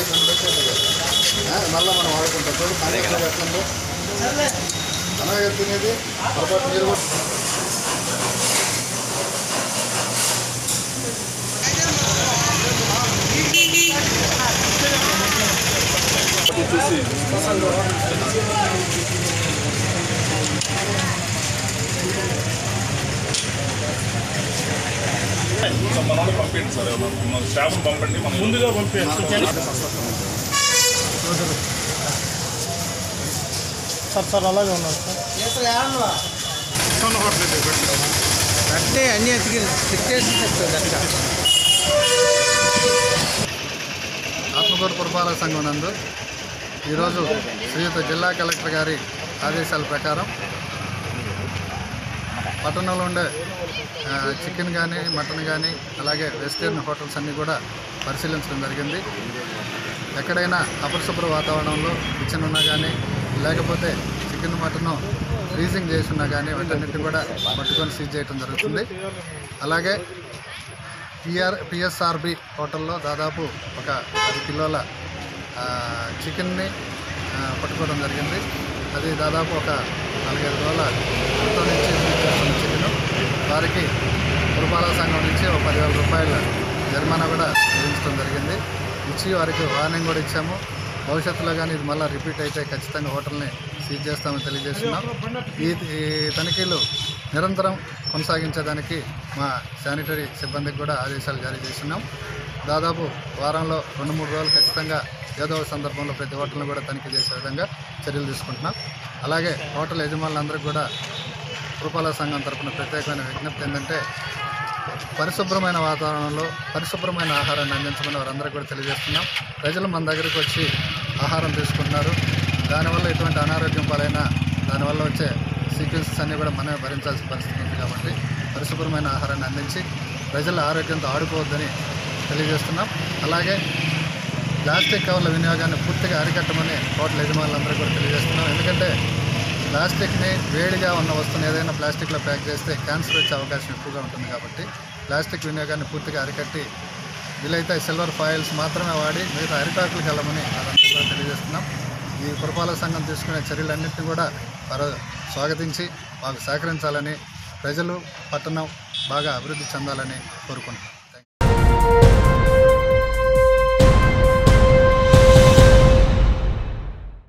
మళ్ళీ మనం వాడుకుంటాం చూడు పన్నెండు ఎట్లుందో అలాగే తినేది పొరపాటు మీరు కూడా మనోడు పంపించండి సార్ మన స్టాఫ్ పంపండి మనం ముందుగా సార్ సార్ అలాగే ఉన్నారు సార్ అంటే అన్ని ఎతికి చెక్ చేసి చెప్తుంది అక్క ఆత్మకూరు పురపాలక సంఘం నందు ఈరోజు శ్రీయుత జిల్లా కలెక్టర్ గారి ఆదేశాల ప్రకారం పట్టణంలో ఉండే ఆ, చికెన్ కానీ మటన్ కానీ అలాగే వెజిటేరియన్ హోటల్స్ అన్నీ కూడా పరిశీలించడం జరిగింది ఎక్కడైనా అపరిశుభ్ర వాతావరణంలో కిచెన్ ఉన్నా కానీ లేకపోతే చికెన్ మటన్ ఫ్రీజింగ్ చేసి ఉన్నా కానీ వాటన్నిటిని కూడా పట్టుకొని సీజ్ చేయడం జరుగుతుంది అలాగే పిఆర్ పిఎస్ఆర్బి హోటల్లో దాదాపు ఒక పది కిలోల ఆ, చికెన్ని ఆ, పట్టుకోవడం జరిగింది అది దాదాపు ఒక నాలుగైదు రోజుల క్రితం నుంచి రిలీజ్ చేస్తున్న చికెన్ వారికి పురపాలక సంఘం నుంచి ఒక పదివేల రూపాయల జరిమానా కూడా విధించడం జరిగింది ఇచ్చి వారికి వార్నింగ్ కూడా ఇచ్చాము భవిష్యత్తులో కానీ ఇది మళ్ళీ రిపీట్ అయితే ఖచ్చితంగా హోటల్ని సీజ్ చేస్తామని తెలియజేస్తున్నాం ఈ ఈ తనిఖీలు నిరంతరం కొనసాగించేదానికి మా శానిటరీ సిబ్బందికి కూడా ఆదేశాలు జారీ చేస్తున్నాం దాదాపు వారంలో రెండు మూడు రోజులు ఖచ్చితంగా ఏదో ఒక సందర్భంలో ప్రతి హోటల్ని కూడా తనిఖీ చేసే విధంగా చర్యలు తీసుకుంటున్నాం అలాగే హోటల్ యజమానులందరికీ కూడా పురపాలక సంఘం తరపున ప్రత్యేకమైన విజ్ఞప్తి ఏంటంటే పరిశుభ్రమైన వాతావరణంలో పరిశుభ్రమైన ఆహారాన్ని అందించమని వారందరికీ కూడా తెలియజేస్తున్నాం ప్రజలు మన దగ్గరికి వచ్చి ఆహారం తీసుకుంటున్నారు దానివల్ల ఎటువంటి అనారోగ్యం పాలైనా దానివల్ల వచ్చే సీక్వెన్సెస్ అన్నీ కూడా మనమే భరించాల్సిన పరిస్థితి ఉంది కాబట్టి పరిశుభ్రమైన ఆహారాన్ని అందించి ప్రజల ఆరోగ్యంతో ఆడుకోవద్దని తెలియజేస్తున్నాం అలాగే ప్లాస్టిక్ కవర్ల వినియోగాన్ని పూర్తిగా అరికట్టమని హోటల్ యజమానులందరూ కూడా తెలియజేస్తున్నాం ఎందుకంటే ప్లాస్టిక్ని వేడిగా ఉన్న వస్తువుని ఏదైనా ప్లాస్టిక్లో ప్యాక్ చేస్తే క్యాన్సర్ వచ్చే అవకాశం ఎక్కువగా ఉంటుంది కాబట్టి ప్లాస్టిక్ వినియోగాన్ని పూర్తిగా అరికట్టి వీలైతే సిల్వర్ ఫాయిల్స్ మాత్రమే వాడి మిగతా అరిటాకులకు వెళ్ళమని అదంతా కూడా తెలియజేస్తున్నాం ఈ పురపాలక సంఘం తీసుకునే చర్యలన్నింటినీ కూడా వారు స్వాగతించి మాకు సహకరించాలని ప్రజలు పట్టణం బాగా అభివృద్ధి చెందాలని కోరుకుంటున్నాం